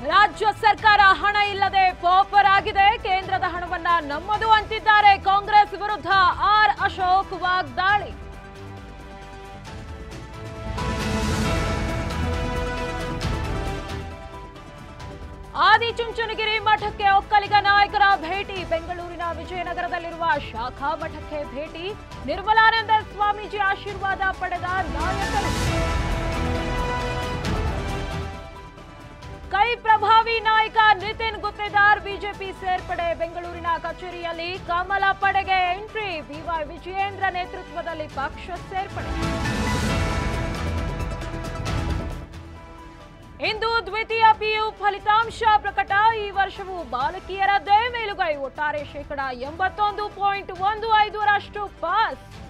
ರಾಜ್ಯ ಸರ್ಕಾರ ಹಣ ಇಲ್ಲದೆ ಪಾಪರ್ ಆಗಿದೆ ಕೇಂದ್ರದ ಹಣವನ್ನ ನಮ್ಮದು ಅಂತಿದ್ದಾರೆ ಕಾಂಗ್ರೆಸ್ ವಿರುದ್ಧ ಆರ್ ಅಶೋಕ್ ವಾಗ್ದಾಳಿ ಆದಿಚುಂಚನಗಿರಿ ಮಠಕ್ಕೆ ಒಕ್ಕಲಿಗ ನಾಯಕರ ಭೇಟಿ ಬೆಂಗಳೂರಿನ ವಿಜಯನಗರದಲ್ಲಿರುವ ಶಾಖಾ ಮಠಕ್ಕೆ ಭೇಟಿ ನಿರ್ಮಲಾನಂದ ಸ್ವಾಮೀಜಿ ಆಶೀರ್ವಾದ ಪಡೆದ ನಾಯಕರು ಕೈ ಪ್ರಭಾವಿ ನಾಯಕ ನಿತಿನ್ ಗುತ್ತೇದಾರ್ ಬಿಜೆಪಿ ಸೇರ್ಪಡೆ ಬೆಂಗಳೂರಿನ ಕಚೇರಿಯಲ್ಲಿ ಕಮಲ ಪಡೆಗೆ ಎಂಟ್ರಿ ಬಿವೈ ವಿಜಯೇಂದ್ರ ನೇತೃತ್ವದಲ್ಲಿ ಪಕ್ಷ ಸೇರ್ಪಡೆ ಇಂದು ದ್ವಿತೀಯ ಪಿಯು ಫಲಿತಾಂಶ ಪ್ರಕಟ ಈ ವರ್ಷವೂ ಬಾಲಕಿಯರದ್ದೇ ಮೇಲುಗೈ ಒಟ್ಟಾರೆ ಶೇಕಡ ಎಂಬತ್ತೊಂದು ಪಾಯಿಂಟ್ ಒಂದು ಐದರಷ್ಟು ಪಾಸ್